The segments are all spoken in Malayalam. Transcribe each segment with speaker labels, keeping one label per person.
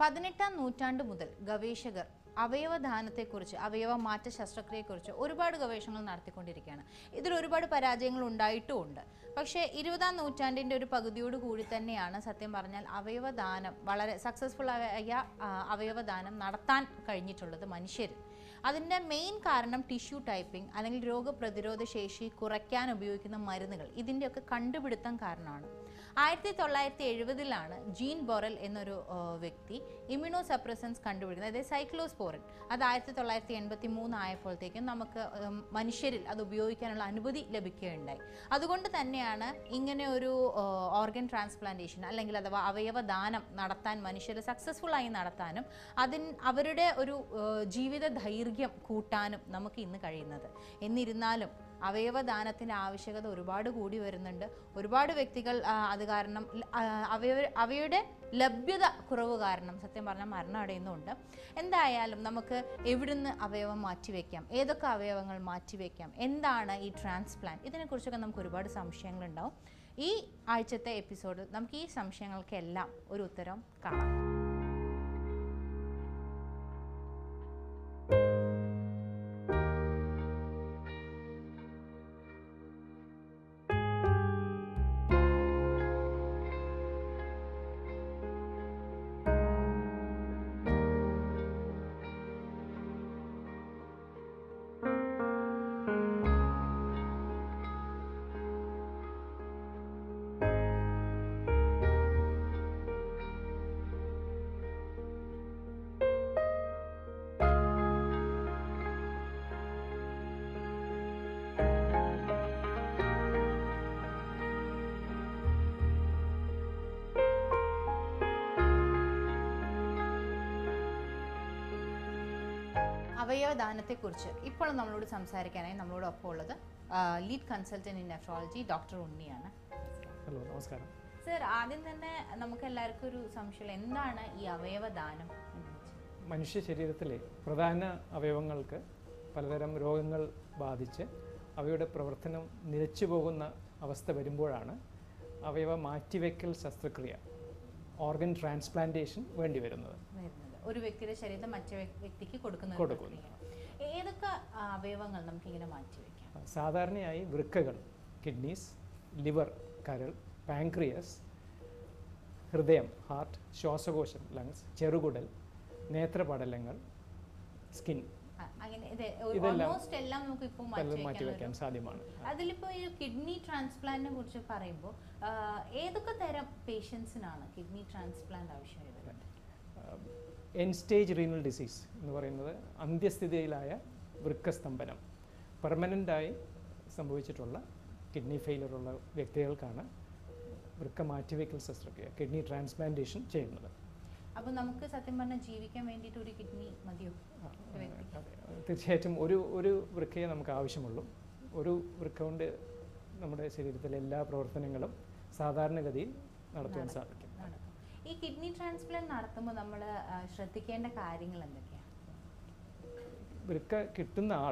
Speaker 1: പതിനെട്ടാം നൂറ്റാണ്ട് മുതൽ ഗവേഷകർ അവയവദാനത്തെക്കുറിച്ച് അവയവ മാറ്റ ശസ്ത്രക്രിയയെക്കുറിച്ച് ഒരുപാട് ഗവേഷണങ്ങൾ നടത്തിക്കൊണ്ടിരിക്കുകയാണ് ഇതിൽ ഒരുപാട് പരാജയങ്ങൾ ഉണ്ടായിട്ടുമുണ്ട് പക്ഷേ ഇരുപതാം നൂറ്റാണ്ടിൻ്റെ ഒരു പകുതിയോട് കൂടി തന്നെയാണ് സത്യം പറഞ്ഞാൽ അവയവദാനം വളരെ സക്സസ്ഫുൾ ആയ ആ, അവയവദാനം നടത്താൻ കഴിഞ്ഞിട്ടുള്ളത് മനുഷ്യർ അതിൻ്റെ മെയിൻ കാരണം ടിഷ്യൂ ടൈപ്പിംഗ് അല്ലെങ്കിൽ രോഗപ്രതിരോധ ശേഷി കുറയ്ക്കാൻ ഉപയോഗിക്കുന്ന മരുന്നുകൾ ഇതിൻ്റെയൊക്കെ കണ്ടുപിടുത്തം കാരണമാണ് ആയിരത്തി തൊള്ളായിരത്തി എഴുപതിലാണ് ജീൻ ബൊറൽ എന്നൊരു ആ, വ്യക്തി ഇമ്മ്യൂണോ സപ്രസൻസ് കണ്ടുപിടിക്കുന്നത് അതായത് സൈക്ലോസ്പോറിൻ അത് ആയിരത്തി തൊള്ളായിരത്തി എൺപത്തി മൂന്ന് ആയപ്പോഴത്തേക്കും നമുക്ക് ഉം, മനുഷ്യരിൽ അത് ഉപയോഗിക്കാനുള്ള അനുമതി ലഭിക്കുകയുണ്ടായി അതുകൊണ്ട് തന്നെയാണ് ഇങ്ങനെ ഒരു ഓർഗൻ ട്രാൻസ്പ്ലാന്റേഷൻ അല്ലെങ്കിൽ അഥവാ അവയവദാനം നടത്താൻ മനുഷ്യർ സക്സസ്ഫുൾ ആയി നടത്താനും അതിൻ അവരുടെ ഒരു ആ, ജീവിത ദൈർഘ്യം കൂട്ടാനും നമുക്ക് ഇന്ന് കഴിയുന്നത് എന്നിരുന്നാലും അവയവദാനത്തിൻ്റെ ആവശ്യകത ഒരുപാട് കൂടി വരുന്നുണ്ട് ഒരുപാട് വ്യക്തികൾ ആ, അത് കാരണം ല- ആ, അവയവ അവയുടെ ലഭ്യത കുറവ് കാരണം സത്യം പറഞ്ഞാൽ മരണം അടയുന്നുണ്ട് എന്തായാലും നമുക്ക് എവിടുന്ന് അവയവം മാറ്റിവെക്കാം ഏതൊക്കെ അവയവങ്ങൾ മാറ്റിവെക്കാം എന്താണ് ഈ ട്രാൻസ്പ്ലാന്റ് ഇതിനെക്കുറിച്ചൊക്കെ നമുക്ക് ഒരുപാട് സംശയങ്ങളുണ്ടാവും ഈ ആഴ്ചത്തെ എപ്പിസോഡിൽ നമുക്ക് ഈ സംശയങ്ങൾക്കെല്ലാം ഒരു ഉത്തരം കാണാം അവയവദാനത്തെക്കുറിച്ച് ഇപ്പോൾ നമ്മളോട് സംസാരിക്കാനായി നമ്മളോട് ഒപ്പം ഉള്ളത് lead consultant in nephrology doctor ഉണ്ണിയാണ്
Speaker 2: ഹലോ നമസ്കാരം
Speaker 1: സർ ആദ്യം തന്നെ നമുക്ക് എല്ലാവർക്കും ഒരു സംശയം എന്താണ് ഈ അവയവദാനം എന്ന് വെച്ചാൽ?
Speaker 2: മനുഷ്യ ശരീരത്തിലെ പ്രധാന അവയവങ്ങൾക്ക് പലതരം രോഗങ്ങൾ ബാധിച്ച് അവയുടെ പ്രവർത്തനം നിലച്ചു പോകുന്ന അവസ്ഥ വരുമ്പോഴാണ് അവയവ മാറ്റിവെക്കൽ ശസ്ത്രക്രിയ ഓർഗൻ ട്രാൻസ്പ്ലാന്റേഷൻ വേണ്ടി വരുന്നത്
Speaker 1: വരുന്നത് ഒരു വ്യക്തിയുടെ ശരീരം മറ്റു വ്യക്- വ്യക്തിക്ക് കൊടുക്കുന്ന ഒരു
Speaker 2: കൊടുക്കുന്നു.
Speaker 1: പ്രക്രിയയാണ്. ഏതൊക്കെ ആ, അവയവങ്ങൾ നമുക്ക് ഇങ്ങനെ മാറ്റിവെക്കാം
Speaker 2: സാധാരണയായി വൃക്കകൾ കിഡ്നീസ് ലിവർ കരൾ പാൻക്രിയസ് ഹൃദയം ഹാർട്ട് ശ്വാസകോശം ലങ്സ് ചെറുകുടൽ നേത്രപടലങ്ങൾ സ്കിൻ
Speaker 1: ആ, അങ്ങനെ ഇത്
Speaker 2: ഇതെല്ലാം
Speaker 1: ഓൾമോസ്റ്റ് എല്ലാം നമുക്ക് ഇപ്പോൾ
Speaker 2: പലതും
Speaker 1: മാറ്റിവെക്കാൻ
Speaker 2: മാറ്റിവെക്കാൻ സാധ്യമാണ്
Speaker 1: അതിലിപ്പോൾ ഈ കിഡ്നി ട്രാൻസ്പ്ലാന്റിനെ കുറിച്ച് പറയുമ്പോൾ ആ, ഏതൊക്കെ തരം പേഷ്യൻസിനാണ് കിഡ്നി ട്രാൻസ്പ്ലാന്റ് ആവശ്യമായി വരുന്നത്
Speaker 2: എൻ സ്റ്റേജ് റീനൽ ഡിസീസ് എന്ന് പറയുന്നത് അന്ത്യസ്ഥിതിയിലായ വൃക്കസ്തംഭനം പെർമനൻ്റായി സംഭവിച്ചിട്ടുള്ള കിഡ്നി ഫെയിലറുള്ള വ്യക്തികൾക്കാണ് വൃക്ക മാറ്റിവെക്കൽ ശസ്ത്രക്രിയ കിഡ്നി ട്രാൻസ്പ്ലാന്റേഷൻ ചെയ്യുന്നത്
Speaker 1: അപ്പോൾ നമുക്ക് സത്യം പറഞ്ഞാൽ ജീവിക്കാൻ വേണ്ടിയിട്ട് ഒരു കിഡ്നി മതിയോ
Speaker 2: ആ,
Speaker 1: ഒരു വ്യക്തിക്ക്?
Speaker 2: അതെ. തീർച്ചയായിട്ടും ഒരു ഒരു വൃക്കയെ നമുക്ക് ആവശ്യമുള്ളൂ ഒരു വൃക്ക കൊണ്ട് നമ്മുടെ ശരീരത്തിലെ എല്ലാ പ്രവർത്തനങ്ങളും സാധാരണഗതിയിൽ നടത്തുവാൻ സാധിക്കും
Speaker 1: നടക്കും ഈ കിഡ്നി ട്രാൻസ്പ്ലാന്റ് നടത്തുമ്പോൾ നമ്മൾ ശ്രദ്ധിക്കേണ്ട കാര്യങ്ങൾ എന്തൊക്കെയാണ്
Speaker 2: വൃക്ക കിട്ടുന്ന ആൾ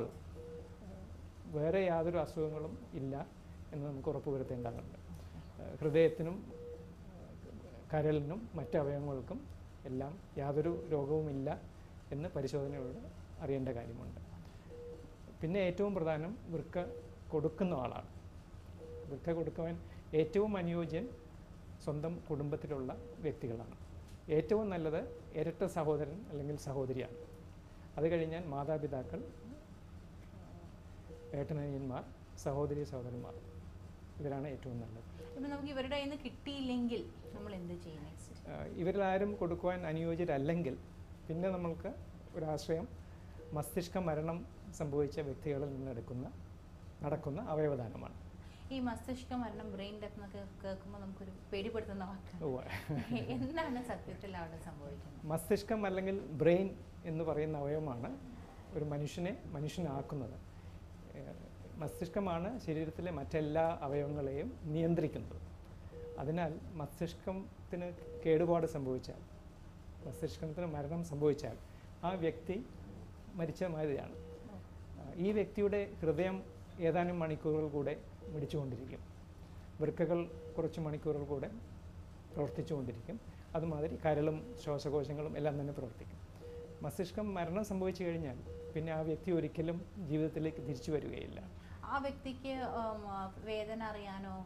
Speaker 2: വേറെ യാതൊരു അസുഖങ്ങളും ഇല്ല എന്ന് നമുക്ക് ഉറപ്പുവരുത്തേണ്ടതുണ്ട് ഏഹ് ഹൃദയത്തിനും ഏഹ് കരളിനും മറ്റ് അവയവങ്ങൾക്കും എല്ലാം യാതൊരു രോഗവുമില്ല എന്ന് പരിശോധനയോട് അറിയേണ്ട കാര്യമുണ്ട് പിന്നെ ഏറ്റവും പ്രധാനം വൃക്ക കൊടുക്കുന്ന ആളാണ് വൃക്ക കൊടുക്കുവാൻ ഏറ്റവും അനുയോജ്യൻ സ്വന്തം കുടുംബത്തിലുള്ള വ്യക്തികളാണ് ഏറ്റവും നല്ലത് ഇരട്ട സഹോദരൻ അല്ലെങ്കിൽ സഹോദരിയാണ് അത് കഴിഞ്ഞാൽ മാതാപിതാക്കൾ ഏട്ടനനിയന്മാർ സഹോദരി സഹോദരന്മാർ ഇവരാണ് ഏറ്റവും നല്ലത്
Speaker 1: ഇപ്പം നമുക്ക് ഇവരുടെ കയ്യിൽ നിന്ന് കിട്ടിയില്ലെങ്കിൽ നമ്മൾ എന്ത് ചെയ്യും നെക്സ്റ്റ്
Speaker 2: ആഹ് ഇവരിലാരും കൊടുക്കുവാൻ അനുയോജ്യരല്ലെങ്കിൽ പിന്നെ നമ്മൾക്ക് ഒരാശ്രയം മസ്തിഷ്ക മരണം സംഭവിച്ച വ്യക്തികളിൽ നിന്നെടുക്കുന്ന നടക്കുന്ന അവയവദാനമാണ്
Speaker 1: ഈ മസ്തിഷ്ക മരണം ബ്രെയിൻ ഡെത്ത് എന്നൊക്കെ കേൾക്കുമ്പോൾ നമുക്കൊരു പേടിപ്പെടുത്തുന്ന വാക്കാണ്
Speaker 2: ഉവ്വ്.
Speaker 1: എന്താണ് സത്യത്തിൽ അവിടെ സംഭവിക്കുന്നത്
Speaker 2: മസ്തിഷ്കം അല്ലെങ്കിൽ ബ്രെയിൻ എന്ന് പറയുന്ന അവയവമാണ് ഒരു മനുഷ്യനെ മനുഷ്യനാക്കുന്നത് ഏഹ് മസ്തിഷ്കമാണ് ശരീരത്തിലെ മറ്റെല്ലാ അവയവങ്ങളെയും നിയന്ത്രിക്കുന്നത് അതിനാൽ മസ്തിഷ്കത്തിന് കേടുപാട് സംഭവിച്ചാൽ മസ്തിഷ്കത്തിന് മരണം സംഭവിച്ചാൽ ആ വ്യക്തി മരിച്ച മാതിരിയാണ് ആ, ഈ വ്യക്തിയുടെ ഹൃദയം ഏതാനും മണിക്കൂറുകൾ കൂടെ മിടിച്ചുകൊണ്ടിരിക്കും വൃക്കകൾ കുറച്ച് മണിക്കൂറുകൾ കൂടെ പ്രവർത്തിച്ചുകൊണ്ടിരിക്കും അതുമാതിരി കരളും ശ്വാസകോശങ്ങളും എല്ലാം തന്നെ പ്രവർത്തിക്കും മസ്തിഷ്കം മരണം സംഭവിച്ചു കഴിഞ്ഞാൽ പിന്നെ ആ വ്യക്തി ഒരിക്കലും ജീവിതത്തിലേക്ക് തിരിച്ചു വരികയില്ല
Speaker 1: ആ വ്യക്തിക്ക് ഉം, ആ, വേദന അറിയാനോ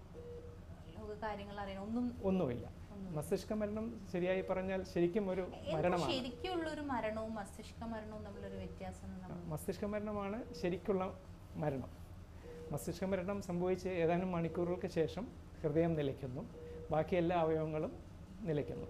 Speaker 1: ലോക കാര്യങ്ങൾ അറിയാനോ ഒന്നും
Speaker 2: ഒന്നുമില്ല
Speaker 1: ഒന്നും
Speaker 2: മസ്തിഷ്ക മരണം ശരിയായി പറഞ്ഞാൽ ശരിക്കും ഒരു
Speaker 1: എന്താ
Speaker 2: മരണമാണ്
Speaker 1: ശരിക്കുള്ള ഒരു മരണവും മസ്തിഷ്ക മരണവും തമ്മിലൊരു വ്യത്യാസം എന്ന് നമ്മൾ
Speaker 2: മസ്തിഷ്ക മരണമാണ് ശരിക്കുള്ള മരണം മസ്തിഷ്ക മരണം സംഭവിച്ച് ഏതാനും മണിക്കൂറുകൾക്ക് ശേഷം ഹൃദയം നിലയ്ക്കുന്നു ബാക്കി എല്ലാ അവയവങ്ങളും നിലയ്ക്കുന്നു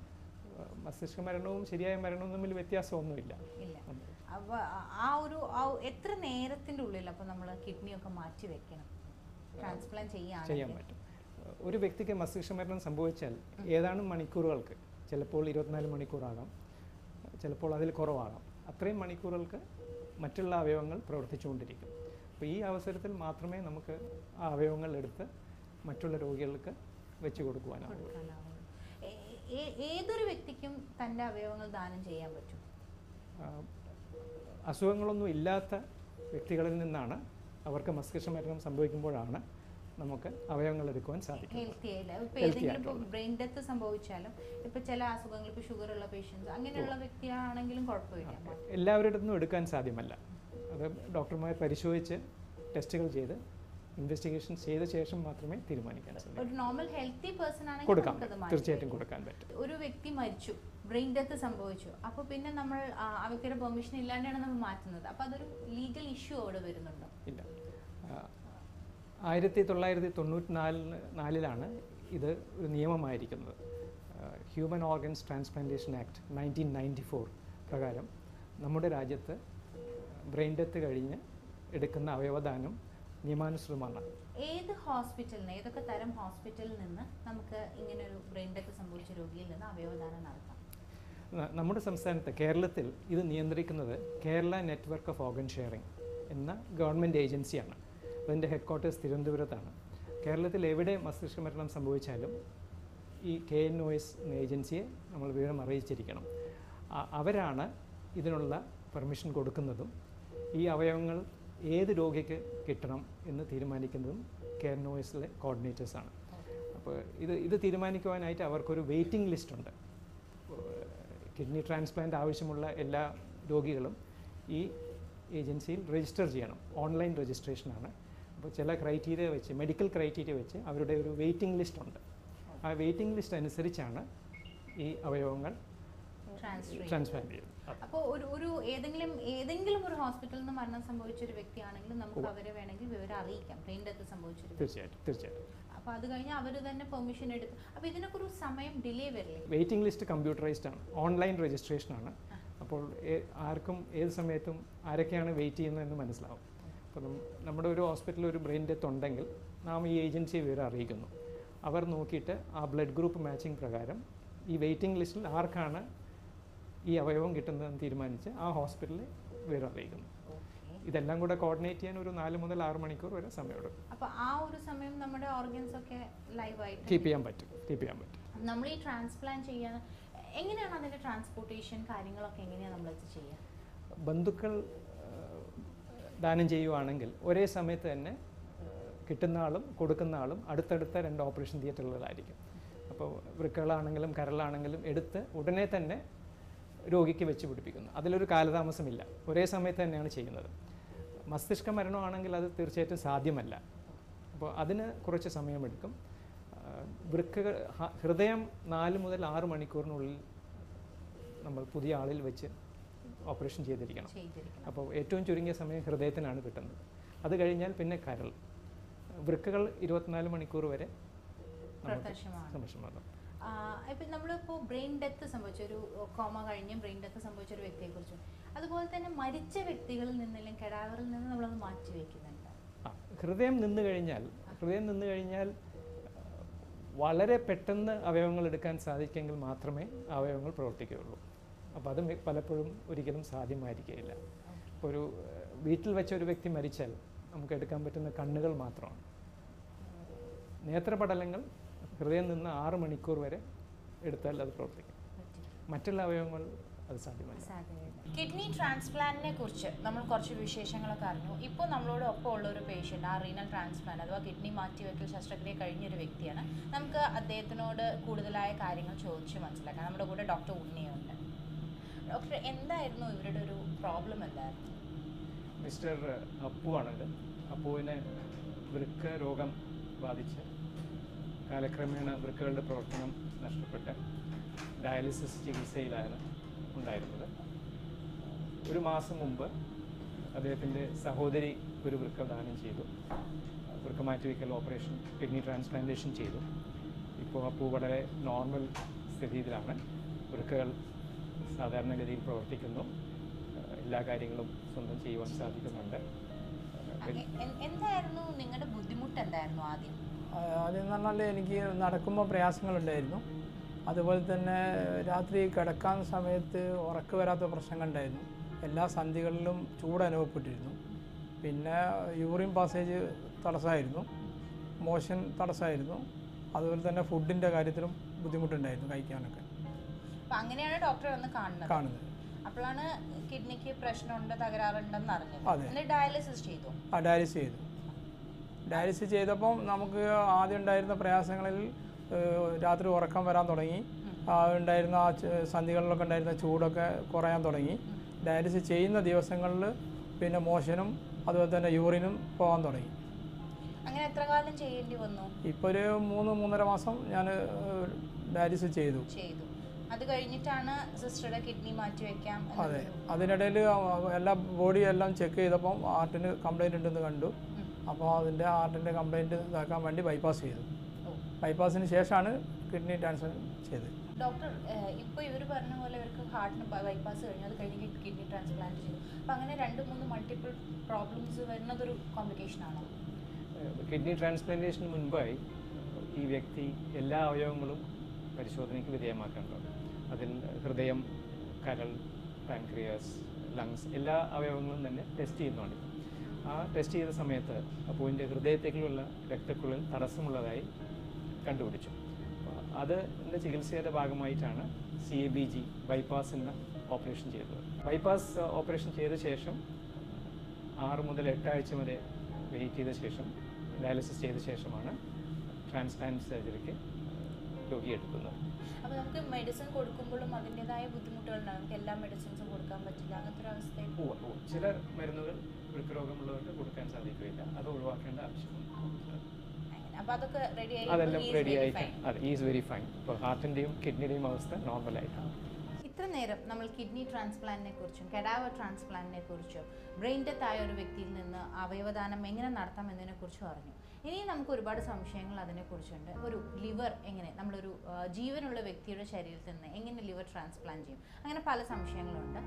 Speaker 2: ഏഹ് മസ്തിഷ്ക മരണവും ശരിയായ മരണവും തമ്മിൽ വ്യത്യാസമൊന്നുമില്ല
Speaker 1: ഇല്ല അപ്പൊ ആ- ആ ഒരു ആ ഒ- എത്ര നേരത്തിന്റെ ഉള്ളിൽ അപ്പൊ നമ്മൾ കിഡ്നി ഒക്കെ മാറ്റി വെക്കണം ട്രാൻസ്പ്ലാന്റ്
Speaker 2: ചെയ്യാൻ
Speaker 1: ചെയ്യാൻ
Speaker 2: പറ്റും ഒരു വ്യക്തിക്ക് മസ്തിഷ്ക മരണം സംഭവിച്ചാൽ ഏതാനും മണിക്കൂറുകൾക്ക് ചിലപ്പോൾ ഇരുപത്തിനാല് മണിക്കൂറാകാം ചിലപ്പോൾ അതിൽ കുറവാകാം അത്രയും മണിക്കൂറുകൾക്ക് മറ്റുള്ള അവയവങ്ങൾ പ്രവർത്തിച്ചുകൊണ്ടിരിക്കും അപ്പോൾ ഈ അവസരത്തിൽ മാത്രമേ നമുക്ക് ആ അവയവങ്ങൾ എടുത്ത് മറ്റുള്ള രോഗികൾക്ക് വെച്ച് കൊടുക്കുവാനാവൂ
Speaker 1: കൊടുക്കാനാവുള്ളൂ ഏ- ഏ- ഏതൊരു വ്യക്തിക്കും തന്റെ അവയവങ്ങൾ ദാനം ചെയ്യാൻ പറ്റും
Speaker 2: ആ, അസുഖങ്ങളൊന്നും ഇല്ലാത്ത വ്യക്തികളിൽ നിന്നാണ് അവർക്ക് മസ്തിഷ്ക മരണം സംഭവിക്കുമ്പോഴാണ് നമുക്ക് അവയവങ്ങൾ എടുക്കുവാൻ സാധിക്കുന്നത്
Speaker 1: ഹെൽത്തി ആയില്ല ഇപ്പൊ
Speaker 2: Healthy
Speaker 1: ഏതെങ്കിലും ഇപ്പൊ
Speaker 2: ആയിട്ടുള്ള.
Speaker 1: ബ്രെയിൻ ഡെത്ത് സംഭവിച്ചാലും ഇപ്പൊ ചില അസുഖങ്ങൾ ഇപ്പൊ ഷുഗർ ഉള്ള പേഷ്യൻസ് അങ്ങനെയുള്ള വ്യക്തിയാണെങ്കിലും കുഴപ്പമില്ല
Speaker 2: എല്ലാവരുടെ നിന്നും എടുക്കാൻ സാധ്യമല്ല അത് ഡോക്ടർമാർ പരിശോധിച്ച് ടെസ്റ്റുകൾ ചെയ്ത് ഇൻവെസ്റ്റിഗേഷൻ ചെയ്ത ശേഷം മാത്രമേ തീരുമാനിക്കാൻ സാധിക്കൂ
Speaker 1: ഒരു നോർമൽ ഹെൽത്തി പേഴ്സൺ ആണെങ്കിൽ
Speaker 2: കൊടുക്കാം
Speaker 1: നമുക്കത് മാറ്റി
Speaker 2: തീർച്ചയായിട്ടും
Speaker 1: വെക്കാം.
Speaker 2: കൊടുക്കാൻ പറ്റും
Speaker 1: ഒരു വ്യക്തി മരിച്ചു ബ്രെയിൻ ഡെത്ത് സംഭവിച്ചു അപ്പോൾ പിന്നെ നമ്മൾ ആ ആ വ്യക്തിയുടെ പെർമിഷൻ ഇല്ലാണ്ടാണ് നമ്മൾ മാറ്റുന്നത് അപ്പോൾ അതൊരു ലീഗൽ ഇഷ്യൂ അവിടെ വരുന്നുണ്ടോ
Speaker 2: ഇല്ല ആ, ആയിരത്തി തൊള്ളായിരത്തി തൊണ്ണൂറ്റി നാലിന് നാലിലാണ് ഇത് ഒരു നിയമമായിരിക്കുന്നത് human organs transplantation act nineteen ninety four പ്രകാരം നമ്മുടെ രാജ്യത്ത് ബ്രെയിൻ ഡെത്ത് കഴിഞ്ഞ് എടുക്കുന്ന അവയവദാനം നിയമാനുസൃതമാണ്
Speaker 1: ഏത് ഹോസ്പിറ്റലിന് ഏതൊക്കെ തരം ഹോസ്പിറ്റലിൽ നിന്ന് നമുക്ക് ഇങ്ങനെ ഒരു ബ്രെയിൻ ഡെത്ത് സംഭവിച്ച രോഗിയിൽ നിന്ന് അവയവദാനം നടത്താം
Speaker 2: ന- നമ്മുടെ സംസ്ഥാനത്ത് കേരളത്തിൽ ഇത് നിയന്ത്രിക്കുന്നത് Kerala network of organ sharing എന്ന ഗവൺമെൻറ് ഏജൻസിയാണ് അതിൻ്റെ ഹെഡ് ക്വാർട്ടേഴ്സ് തിരുവനന്തപുരത്താണ് കേരളത്തിൽ എവിടെ മസ്തിഷ്ക മരണം സംഭവിച്ചാലും ഈ കെ എൻ ഒ എസ് എന്ന ഏജൻസിയെ നമ്മൾ വിവരം അറിയിച്ചിരിക്കണം ആ- അവരാണ് ഇതിനുള്ള പെർമിഷൻ കൊടുക്കുന്നതും ഈ അവയവങ്ങൾ ഏത് രോഗിക്ക് കിട്ടണം എന്ന് തീരുമാനിക്കുന്നതും കെ എൻ ഒ എസിലെ കോർഡിനേറ്റേഴ്സാണ് അപ്പോൾ ഇത് ഇത് തീരുമാനിക്കുവാനായിട്ട് അവർക്കൊരു വെയിറ്റിംഗ് ലിസ്റ്റ് ഉണ്ട് കിഡ്നി ട്രാൻസ്പ്ലാന്റ് ആവശ്യമുള്ള എല്ലാ രോഗികളും ഈ ഏജൻസിയിൽ രജിസ്റ്റർ ചെയ്യണം ഓൺലൈൻ രജിസ്ട്രേഷനാണ് അപ്പോൾ ചില ക്രൈറ്റീരിയ വെച്ച് മെഡിക്കൽ ക്രൈറ്റീരിയ വെച്ച് അവരുടെ ഒരു വെയിറ്റിംഗ് ലിസ്റ്റ് ഉണ്ട് ആ വെയിറ്റിംഗ് ലിസ്റ്റ് അനുസരിച്ചാണ് ഈ അവയവങ്ങൾ
Speaker 1: ട്രാൻസ്ഫർ
Speaker 2: ട്രാൻസ്പ്ലാന്റ് ചെയ്യുന്നത്
Speaker 1: അപ്പോൾ ഒരു ഒരു ഏതെങ്കിലും ഏതെങ്കിലും ഒരു ഹോസ്പിറ്റലിൽ നിന്ന് മരണം സംഭവിച്ച ഒരു വ്യക്തിയാണെങ്കിൽ നമുക്ക് അവരെ വേണമെങ്കിൽ വിവരം അറിയിക്കാം ബ്രെയിൻ ഡെത്ത് സംഭവിച്ച ഒരു വ്യക്തി
Speaker 2: തീർച്ചയായിട്ടും തീർച്ചയായിട്ടും
Speaker 1: അപ്പോൾ അത് കഴിഞ്ഞ് അവർ തന്നെ പെർമിഷൻ എടുത്ത് അപ്പോൾ ഇതിനൊക്കെ ഒരു സമയം ഡിലേ വരില്ലേ
Speaker 2: വെയിറ്റിംഗ് ലിസ്റ്റ് കമ്പ്യൂട്ടറൈസ്ഡ് ആണ് ഓൺലൈൻ രജിസ്ട്രേഷൻ ആണ് അപ്പോൾ ഏ- ആർക്കും ഏത് സമയത്തും ആരൊക്കെയാണ് വെയിറ്റ് ചെയ്യുന്നതെന്ന് മനസ്സിലാവും അപ്പോൾ നം- നമ്മുടെ ഒരു ഹോസ്പിറ്റലിൽ ഒരു ബ്രെയിൻ ഡെത്ത് ഉണ്ടെങ്കിൽ നാം ഈ ഏജൻസിയെ വിവരം അറിയിക്കുന്നു അവർ നോക്കിയിട്ട് ആ ബ്ലഡ് ഗ്രൂപ്പ് മാച്ചിങ് പ്രകാരം ഈ വെയിറ്റിംഗ് ലിസ്റ്റിൽ ആർക്കാണ് ഈ അവയവം കിട്ടുന്നതെന്ന് തീരുമാനിച്ച് ആ ഹോസ്പിറ്റലിൽ വിവരം അറിയിക്കുന്നു
Speaker 1: ഓക്കെ
Speaker 2: ഇതെല്ലാം കൂടെ കോർഡിനേറ്റ് ചെയ്യാൻ ഒരു നാല് മുതൽ ആറ് മണിക്കൂർ വരെ സമയമെടുക്കും
Speaker 1: അപ്പോൾ ആ ഒരു സമയം നമ്മുടെ ഓർഗൻസ് ഒക്കെ ലൈവായിട്ട്
Speaker 2: കീപ്പ് ചെയ്യാൻ പറ്റും കീപ്പ് ചെയ്യാൻ പറ്റും
Speaker 1: നമ്മൾ ഈ ട്രാൻസ്പ്ലാന്റ് ചെയ്യാൻ എങ്ങനെയാണ് അതിന്റെ ട്രാൻസ്പോർട്ടേഷൻ കാര്യങ്ങളൊക്കെ എങ്ങനെയാണ് നമ്മൾ ഇത് ചെയ്യുക
Speaker 2: ബന്ധുക്കൾ ആ, ദാനം ചെയ്യുവാണെങ്കിൽ ഒരേ സമയത്ത് തന്നെ ആ, കിട്ടുന്ന ആളും കൊടുക്കുന്ന ആളും അടുത്തടുത്ത രണ്ട് ഓപ്പറേഷൻ തിയേറ്ററുകളിലായിരിക്കും അപ്പോൾ വൃക്കകളാണെങ്കിലും കരളാണെങ്കിലും എടുത്ത് ഉടനെ തന്നെ രോഗിക്ക് വെച്ച് പിടിപ്പിക്കുന്നു അതിലൊരു കാലതാമസമില്ല ഒരേ സമയത്ത് തന്നെയാണ് ചെയ്യുന്നത് മസ്തിഷ്ക മരണമാണെങ്കിൽ അത് തീർച്ചയായിട്ടും സാധ്യമല്ല അപ്പോൾ അതിന് കുറച്ച് സമയമെടുക്കും ആ, വൃക്കകൾ ഹ- ഹൃദയം നാല് മുതൽ ആറ് മണിക്കൂറിനുള്ളിൽ നമ്മൾ പുതിയ ആളിൽ വെച്ച് ഓപ്പറേഷൻ ചെയ്തിരിക്കണം
Speaker 1: ചെയ്തിരിക്കണം
Speaker 2: അപ്പോൾ ഏറ്റവും ചുരുങ്ങിയ സമയം ഹൃദയത്തിനാണ് കിട്ടുന്നത് അത് കഴിഞ്ഞാൽ പിന്നെ കരൾ വൃക്കകൾ ഇരുപത്തിനാല് മണിക്കൂർ വരെ നമുക്ക്
Speaker 1: പ്രത്യക്ഷമാണ്
Speaker 2: സംരക്ഷണം
Speaker 1: ഇപ്പം നമ്മളിപ്പോൾ ബ്രെയിൻ ഡെത്ത് സംഭവിച്ച ഒരു കോമ കഴിഞ്ഞ് ബ്രെയിൻ ഡെത്ത് സംഭവിച്ച ഒരു വ്യക്തിയെ കുറിച്ച് അതുപോലെ തന്നെ മരിച്ച വ്യക്തികളിൽ നിന്നെല്ലാം കെടാവറിൽ നിന്ന് നമ്മളത് മാറ്റി വെക്കുന്നുണ്ട്
Speaker 2: ആ ഹൃദയം നിന്ന് കഴിഞ്ഞാൽ ഹൃദയം നിന്ന് കഴിഞ്ഞാൽ ആ, വളരെ പെട്ടെന്ന് അവയവങ്ങൾ എടുക്കാൻ സാധിക്കുമെങ്കിൽ മാത്രമേ ആ അവയവങ്ങൾ പ്രവർത്തിക്കുകയുള്ളൂ അപ്പോൾ അത് മി- പലപ്പോഴും ഒരിക്കലും സാധ്യമായിരിക്കുകയില്ല ഇപ്പോൾ ഒരു ആ, വീട്ടിൽ വെച്ച ഒരു വ്യക്തി മരിച്ചാൽ നമുക്ക് എടുക്കാൻ പറ്റുന്ന കണ്ണുകൾ മാത്രമാണ് നേത്രപടലങ്ങൾ ഹൃദയം നിന്ന് ആറ് മണിക്കൂർ വരെ എടുത്താൽ അത് പ്രവർത്തിക്കും
Speaker 1: പറ്റി
Speaker 2: മറ്റുള്ള അവയവങ്ങൾ അത് സാധ്യമല്ല
Speaker 1: കിഡ്നി ട്രാൻസ്പ്ലാന്റിനെ കുറിച്ച് നമ്മൾ കുറച്ച് വിശേഷങ്ങളൊക്കെ അറിഞ്ഞു ഇപ്പോൾ നമ്മളോട് ഒപ്പം ഉള്ള ഒരു പേഷ്യൻ്റ് ആ റീനൽ ട്രാൻസ്പ്ലാന്റ് അഥവാ കിഡ്നി മാറ്റിവെക്കൽ ശസ്ത്രക്രിയ കഴിഞ്ഞൊരു വ്യക്തിയാണ് നമുക്ക് അദ്ദേഹത്തിനോട് കൂടുതലായ കാര്യങ്ങൾ ചോദിച്ച് മനസ്സിലാക്കാം നമ്മുടെ കൂടെ ഡോക്ടർ ഉണ്ണിയുണ്ട് ഡോക്ടർ എന്തായിരുന്നു ഇവരുടെ ഒരു പ്രോബ്ലം എന്തായിരുന്നു
Speaker 2: മിസ്റ്റർ അപ്പു ആണിത് അപ്പുവിന് വൃക്ക രോഗം ബാധിച്ച് കാലക്രമേണ വൃക്കകളുടെ പ്രവർത്തനം നഷ്ടപ്പെട്ട് ഡയാലിസിസ് ചികിത്സയിലാണ് ഉണ്ടായിരുന്നത് ഒരു മാസം മുമ്പ് അദ്ദേഹത്തിൻ്റെ സഹോദരി ഒരു വൃക്ക ദാനം ചെയ്തു വൃക്ക മാറ്റിവെക്കൽ ഓപ്പറേഷൻ കിഡ്നി ട്രാൻസ്പ്ലാന്റേഷൻ ചെയ്തു ഇപ്പോൾ അപ്പു വളരെ നോർമൽ സ്ഥിതിയിലാണ് വൃക്കകൾ സാധാരണഗതിയിൽ പ്രവർത്തിക്കുന്നു ഏഹ് എല്ലാ കാര്യങ്ങളും സ്വന്തം ചെയ്യുവാൻ സാധിക്കുന്നുണ്ട് ഏഹ്
Speaker 1: എ- എ- എന്തായിരുന്നു നിങ്ങളുടെ ബുദ്ധിമുട്ട് എന്തായിരുന്നു ആദ്യം
Speaker 3: ആദ്യം എന്ന് പറഞ്ഞാൽ എനിക്ക് നടക്കുമ്പോൾ പ്രയാസങ്ങളുണ്ടായിരുന്നു അതുപോലെ തന്നെ രാത്രി കിടക്കാൻ സമയത്ത് ഉറക്കം വരാത്ത പ്രശ്നങ്ങളുണ്ടായിരുന്നു എല്ലാ സന്ധികളിലും ചൂട് അനുഭവപ്പെട്ടിരുന്നു പിന്നെ യൂറിൻ പാസേജ് തടസ്സമായിരുന്നു മോഷൻ തടസ്സമായിരുന്നു അതുപോലെ തന്നെ ഫുഡിൻ്റെ കാര്യത്തിലും ബുദ്ധിമുട്ടുണ്ടായിരുന്നു കഴിക്കാനൊക്കെ
Speaker 1: അപ്പൊ അങ്ങനെയാണ് ഡോക്ടറെ വന്ന് കാണുന്നത്
Speaker 3: കാണുന്നത്
Speaker 1: അപ്പോഴാണ് കിഡ്നിക്ക് പ്രശ്നമുണ്ട് തകരാറുണ്ടെന്ന് അറിഞ്ഞത്
Speaker 3: അതെ.
Speaker 1: എന്നിട്ട് ഡയാലിസിസ് ചെയ്തു
Speaker 3: ആ ഡയാലിസിസ് ചെയ്തു ഡയാലിസിസ് ചെയ്തപ്പം നമുക്ക് ആദ്യം ഉണ്ടായിരുന്ന പ്രയാസങ്ങളിൽ ഏഹ്, രാത്രി ഉറക്കം വരാൻ തുടങ്ങി ആ ഉണ്ടായിരുന്ന ആ ച- സന്ധികളിലൊക്കെ ഉണ്ടായിരുന്ന ചൂടൊക്കെ കുറയാൻ തുടങ്ങി ഡയാലിസിസ് ചെയ്യുന്ന ദിവസങ്ങളിൽ പിന്നെ മോഷനും അതുപോലെ തന്നെ യൂറിനും പോകാൻ തുടങ്ങി
Speaker 1: അങ്ങനെ എത്ര കാലം ചെയ്യേണ്ടി വന്നു
Speaker 3: ഇപ്പോൾ ഒരു മൂന്ന് മൂന്നര മാസം ഞാൻ ഡയാലിസിസ് ചെയ്തു
Speaker 1: ചെയ്തു അത് കഴിഞ്ഞിട്ടാണ് സിസ്റ്ററുടെ കിഡ്നി മാറ്റി വെക്കാം
Speaker 3: അതെ അതിനിടയിൽ എല്ലാ ബോഡി എല്ലാം ചെക്ക് ചെയ്തപ്പം ഹാർട്ടിന് കംപ്ലൈൻറ്റ് ഉണ്ടെന്ന് കണ്ടു അപ്പോൾ അതിൻ്റെ ഹാർട്ടിൻ്റെ കംപ്ലൈൻറ്റ് ഇതാക്കാൻ വേണ്ടി ബൈപ്പാസ് ചെയ്തു ബൈപ്പാസിന് ശേഷമാണ് കിഡ്നി ട്രാൻസ്ഫർ ചെയ്തത്
Speaker 1: ഡോക്ടർ ഇപ്പോൾ ഇവർ പറഞ്ഞ പോലെ ഇവർക്ക് ഹാർട്ടിന് ബൈപ്പാസ് കഴിഞ്ഞു അത് കഴിഞ്ഞ് കിഡ്നി ട്രാൻസ്പ്ലാന്റ് ചെയ്തു അപ്പം അങ്ങനെ രണ്ട് മൂന്ന് മൾട്ടിപ്പിൾ പ്രോബ്ലംസ് വരുന്നതൊരു കോംപ്ലിക്കേഷൻ ആണോ
Speaker 2: കിഡ്നി ട്രാൻസ്പ്ലാന്റേഷന് മുൻപായി ഈ വ്യക്തി എല്ലാ അവയവങ്ങളും പരിശോധനയ്ക്ക് വിധേയമാക്കേണ്ടതുണ്ട് അതിൽ ഹൃദയം കരൾ പാൻക്രിയാസ് ലങ്സ് എല്ലാ അവയവങ്ങളും തന്നെ ടെസ്റ്റ് ചെയ്യുന്നുണ്ട് ആ ടെസ്റ്റ് ചെയ്ത സമയത്ത് അപ്പുവിൻ്റെ ഹൃദയത്തേക്കുള്ള രക്തക്കുഴൽ തടസ്സമുള്ളതായി കണ്ടുപിടിച്ചു അപ്പോൾ അതിൻ്റെ ചികിത്സയുടെ ഭാഗമായിട്ടാണ് C A B G bypass എന്ന ഓപ്പറേഷൻ ചെയ്തത് ബൈപ്പാസ് ഓപ്പറേഷൻ ചെയ്ത ശേഷം ആറ് മുതൽ എട്ടാഴ്ച വരെ വെയിറ്റ് ചെയ്ത ശേഷം ഡയാലിസിസ് ചെയ്ത ശേഷമാണ് ട്രാൻസ്പ്ലാന്റ് സർജറിക്ക് രോഗി എടുക്കുന്നത്
Speaker 1: അപ്പോൾ നമുക്ക് മെഡിസിൻ കൊടുക്കുമ്പോഴും അതിൻ്റെതായ ബുദ്ധിമുട്ടുകളുണ്ടാകും നമുക്ക് എല്ലാ മെഡിസിൻസും കൊടുക്കാൻ പറ്റില്ല അങ്ങനത്തെ ഒരു അവസ്ഥയിൽ
Speaker 2: ഉവ്വ് ഉവ്വ്. ചില മരുന്നുകൾ വൃക്കരോഗമുള്ളവർക്ക് കൊടുക്കാൻ സാധിക്കുകയില്ല അത് ഒഴിവാക്കേണ്ട ആവശ്യമുണ്ട്
Speaker 1: അങ്ങനെ അപ്പോൾ അതൊക്കെ റെഡി ആയി
Speaker 2: അതെല്ലാം
Speaker 1: he is
Speaker 2: റെഡി
Speaker 1: very
Speaker 2: ആയിട്ട്
Speaker 1: fine.
Speaker 2: അതെ ഈസ് വെരി ഫൈൻ ഇപ്പോൾ ഹാർട്ടിൻ്റെയും കിഡ്നിയുടെയും അവസ്ഥ നോർമലായിട്ടാണ്
Speaker 1: ഇത്ര നേരം നമ്മൾ കിഡ്നി ട്രാൻസ്പ്ലാന്റിനെ കുറിച്ചും കെഡാവർ ട്രാൻസ്പ്ലാന്റിനെ കുറിച്ചും ബ്രെയിൻ ഡെത്ത് ആയ ഒരു വ്യക്തിയിൽ നിന്ന് അവയവദാനം എങ്ങനെ നടത്താം എന്നതിനെ കുറിച്ചും അറിഞ്ഞു ഇനിയും നമുക്ക് ഒരുപാട് സംശയങ്ങൾ അതിനെക്കുറിച്ചുണ്ട് ഒരു ലിവർ എങ്ങനെ നമ്മളൊരു ആ, ജീവനുള്ള വ്യക്തിയുടെ ശരീരത്തിൽ നിന്ന് എങ്ങനെ ലിവർ ട്രാൻസ്പ്ലാന്റ് ചെയ്യും അങ്ങനെ പല സംശയങ്ങളുണ്ട്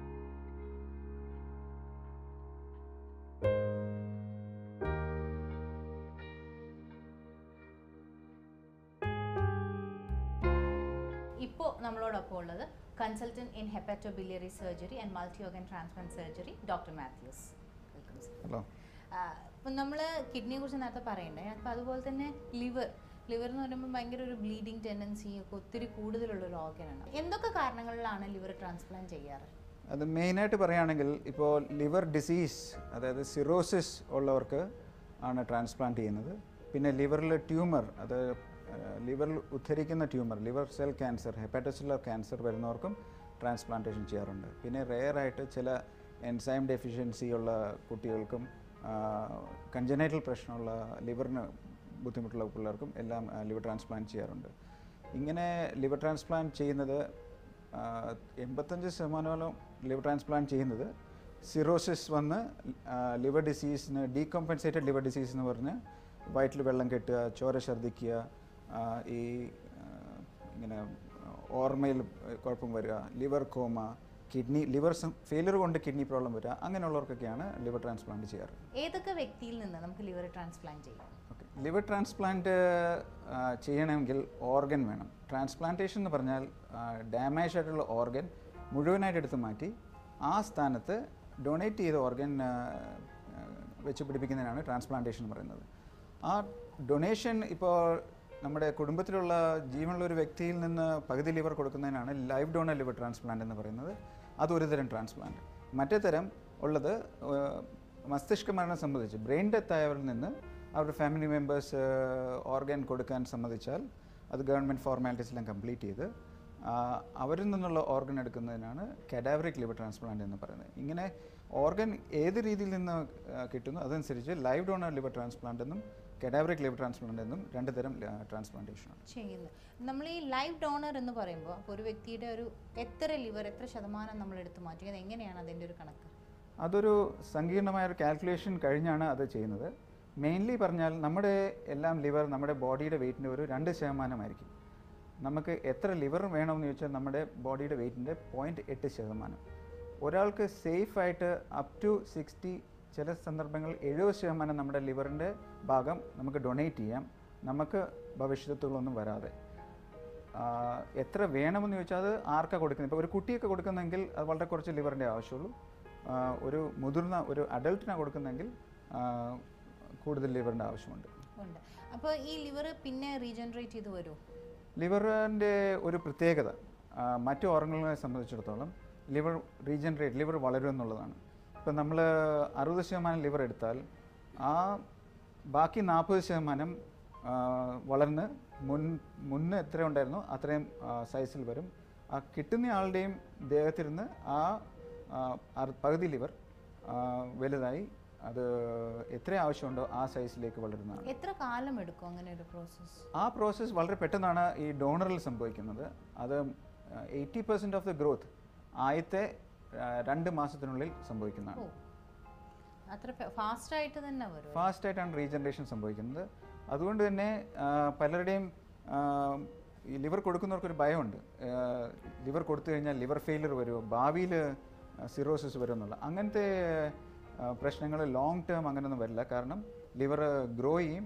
Speaker 1: ഇപ്പോൾ നമ്മളോടൊപ്പം ഉള്ളത് consultant in hepatobiliary surgery and multi organ transplant surgery doctor Mathews welcome sir
Speaker 4: hello
Speaker 1: ഇപ്പം നമ്മൾ കിഡ്നിയെ കുറിച്ച് നേരത്തെ പറയണ്ടേ അപ്പം അതുപോലെ തന്നെ ലിവർ ലിവർ എന്ന് പറയുമ്പോൾ ഭയങ്കര ഒരു ബ്ലീഡിങ് ടെൻഡൻസി ഒക്കെ ഒത്തിരി കൂടുതലുള്ള ഒരു ഓർഗനാണ് എന്തൊക്കെ കാരണങ്ങളിലാണ് ലിവർ ട്രാൻസ്പ്ലാന്റ് ചെയ്യാറ്
Speaker 4: അത് മെയിനായിട്ട് പറയുകയാണെങ്കിൽ ഇപ്പോൾ ലിവർ ഡിസീസ് അതായത് സിറോസിസ് ഉള്ളവർക്ക് ആണ് ട്രാൻസ്പ്ലാന്റ് ചെയ്യുന്നത് പിന്നെ ലിവറിൽ ട്യൂമർ അത് ലിവറിൽ ഉദ്ധരിക്കുന്ന tumour liver cell cancer hepatocellular cancer വരുന്നവർക്കും ട്രാൻസ്പ്ലാന്റേഷൻ ചെയ്യാറുണ്ട് പിന്നെ റെയറായിട്ട് ചില എൻസൈം ഡെഫിഷ്യൻസി ഉള്ള കുട്ടികൾക്കും കൺജനൈറ്റൽ പ്രശ്നമുള്ള ലിവറിന് ബുദ്ധിമുട്ടുള്ള പിള്ളേർക്കും എല്ലാം ലിവർ ട്രാൻസ്പ്ലാന്റ് ചെയ്യാറുണ്ട് ഇങ്ങനെ ലിവർ ട്രാൻസ്പ്ലാന്റ് ചെയ്യുന്നത് ആഹ് എൺപത്തഞ്ച് ശതമാനത്തോളം ലിവർ ട്രാൻസ്പ്ലാന്റ് ചെയ്യുന്നത് സിറോസിസ് വന്ന് ലിവർ ഡിസീസിന് ഡീകോമ്പൻസേറ്റഡ് ലിവർ ഡിസീസ് എന്ന് പറഞ്ഞ് വയറ്റിൽ വെള്ളം കെട്ടുക ചോര ഛർദ്ദിക്കുക ആഹ് ഈ ആഹ് ഇങ്ങനെ ഓർമ്മയിൽ കുഴപ്പം വരിക liver coma kidney liver failure കൊണ്ട് കിഡ്നി പ്രോബ്ലം വരിക അങ്ങനെയുള്ളവർക്കൊക്കെയാണ് ലിവർ ട്രാൻസ്പ്ലാന്റ് ചെയ്യാറ്
Speaker 1: ഏതൊക്കെ വ്യക്തിയിൽ നിന്ന് നമുക്ക് ലിവർ ട്രാൻസ്പ്ലാന്റ് ചെയ്യാം
Speaker 4: ഓക്കെ ലിവർ ട്രാൻസ്പ്ലാന്റ് ചെയ്യണമെങ്കിൽ ഓർഗൻ വേണം ട്രാൻസ്പ്ലാന്റേഷൻ എന്ന് പറഞ്ഞാൽ ഡാമേജ് ആയിട്ടുള്ള ഓർഗൻ മുഴുവനായിട്ട് എടുത്ത് മാറ്റി ആ സ്ഥാനത്ത് ഡൊണേറ്റ് ചെയ്ത ഓർഗൻ വെച്ച് പിടിപ്പിക്കുന്നതിനാണ് ട്രാൻസ്പ്ലാന്റേഷൻ എന്ന് പറയുന്നത് ആ ഡൊണേഷൻ ഇപ്പോൾ നമ്മുടെ കുടുംബത്തിലുള്ള ജീവനുള്ള ഒരു വ്യക്തിയിൽ നിന്ന് പകുതി ലിവർ കൊടുക്കുന്നതിനാണ് ലൈവ് ഡോണർ ലിവർ ട്രാൻസ്പ്ലാന്റ് എന്ന് പറയുന്നത് അതൊരു തരം ട്രാൻസ്പ്ലാന്റ് മറ്റേ തരം ഉള്ളത് ഏഹ്, മസ്തിഷ്ക മരണം സംബന്ധിച്ച് ബ്രെയിൻ ഡെത്ത് ആയവരിൽ നിന്ന് അവരുടെ ഫാമിലി മെമ്പേഴ്സ് ഓർഗൻ കൊടുക്കാൻ സമ്മതിച്ചാൽ അത് ഗവൺമെൻറ് ഫോർമാലിറ്റീസ് എല്ലാം കംപ്ലീറ്റ് ചെയ്ത് ആ, അവരിൽ നിന്നുള്ള ഓർഗൻ എടുക്കുന്നതിനാണ് കഡാവറിക് ലിവർ ട്രാൻസ്പ്ലാന്റ് എന്ന് പറയുന്നത് ഇങ്ങനെ ഓർഗൻ ഏത് രീതിയിൽ നിന്ന് ആ, കിട്ടുന്നു അതനുസരിച്ച് ലൈവ് ഡോണർ ലിവർ ട്രാൻസ്പ്ലാന്റ് എന്നും കഡാവറിക് ലിവർ ട്രാൻസ്പ്ലാന്റ് എന്നും രണ്ട് തരം ട്രാൻസ്പ്ലാന്റേഷനാണ്
Speaker 1: ചെയ്യുന്നത് നമ്മൾ ഈ ലൈവ് ഡോണർ എന്ന് പറയുമ്പോൾ അപ്പോൾ ഒരു വ്യക്തിയുടെ ഒരു എത്ര ലിവർ എത്ര ശതമാനം നമ്മൾ എടുത്തു മാറ്റി അത് എങ്ങനെയാണ് അതിൻ്റെ ഒരു കണക്ക്
Speaker 4: അതൊരു സങ്കീർണമായ ഒരു കാൽക്കുലേഷൻ കഴിഞ്ഞാണ് അത് ചെയ്യുന്നത് മെയിൻലി പറഞ്ഞാൽ നമ്മുടെ എല്ലാം ലിവർ നമ്മുടെ ബോഡിയുടെ വെയിറ്റിൻ്റെ ഒരു രണ്ട് ശതമാനമായിരിക്കും നമുക്ക് എത്ര ലിവർ വേണമെന്ന് ചോദിച്ചാൽ നമ്മുടെ ബോഡിയുടെ വെയിറ്റിൻ്റെ പോയിൻറ്റ് എട്ട് ശതമാനം ഒരാൾക്ക് സേഫായിട്ട് അപ് ടു സിക്സ്റ്റി ചില സന്ദർഭങ്ങളിൽ എഴുപത് ശതമാനം നമ്മുടെ ലിവറിൻ്റെ ഭാഗം നമുക്ക് ഡൊണേറ്റ് ചെയ്യാം നമുക്ക് ഭവിഷ്യത്തുകളൊന്നും വരാതെ ആ, എത്ര വേണമെന്ന് ചോദിച്ചാൽ അത് ആർക്കാണ് കൊടുക്കുന്നത് ഇപ്പോൾ ഒരു കുട്ടിയൊക്കെ കൊടുക്കുന്നെങ്കിൽ അത് വളരെ കുറച്ച് ലിവറിൻ്റെ ആവശ്യമുള്ളൂ ആ, ഒരു മുതിർന്ന ഒരു അഡൾട്ടിനാണ് കൊടുക്കുന്നെങ്കിൽ ആ, കൂടുതൽ ലിവറിൻ്റെ ആവശ്യമുണ്ട്
Speaker 1: ഉണ്ട് അപ്പോൾ ഈ ലിവർ പിന്നെ റീജനറേറ്റ് ചെയ്ത് വരുമോ
Speaker 4: ലിവറിൻ്റെ ഒരു പ്രത്യേകത ആ, മറ്റു ഓർഗനുകളെ സംബന്ധിച്ചിടത്തോളം ലിവർ റീജനറേറ്റ് ലിവർ വളരും എന്നുള്ളതാണ് ഇപ്പം നമ്മൾ അറുപത് ശതമാനം ലിവർ എടുത്താൽ ആ ബാക്കി നാൽപ്പത് ശതമാനം ആ, വളർന്ന് മുൻ മുന്ന് എത്ര ഉണ്ടായിരുന്നോ അത്രയും സൈസിൽ വരും ആ കിട്ടുന്ന ആളുടെയും ദേഹത്തിരുന്ന് ആ ആ, അർ- പകുതി ലിവർ ആ, വലുതായി അത് എത്ര ആവശ്യമുണ്ടോ ആ സൈസിലേക്ക് വളരുന്നതാണ്
Speaker 1: എത്ര കാലം എടുക്കും അങ്ങനെ ഒരു പ്രോസസ്സ്
Speaker 4: ആ പ്രോസസ്സ് വളരെ പെട്ടെന്നാണ് ഈ ഡോണറിൽ സംഭവിക്കുന്നത് അത് eighty percent of the growth ആദ്യത്തെ ആ, രണ്ട് മാസത്തിനുള്ളിൽ സംഭവിക്കുന്നതാണ്
Speaker 1: ഓ അത്ര ഫാസ്റ്റ് ആയിട്ട് തന്നെ വരും
Speaker 4: ഫാസ്റ്റ് ആയിട്ടാണ് റീജനറേഷൻ സംഭവിക്കുന്നത് അതുകൊണ്ട് തന്നെ ആ, പലരുടെയും ആ, ഈ ലിവർ കൊടുക്കുന്നവർക്കൊരു ഭയമുണ്ട് ലിവർ കൊടുത്തു കഴിഞ്ഞാൽ ലിവർ ഫെയിലിയർ വരുമോ ഭാവിയിൽ സിറോസിസ് വരുമോ എന്നുള്ള അങ്ങനത്തെ പ്രശ്നങ്ങൾ ലോങ് ടേം അങ്ങനെയൊന്നും വരില്ല കാരണം ലിവർ ഗ്രോ ചെയ്യും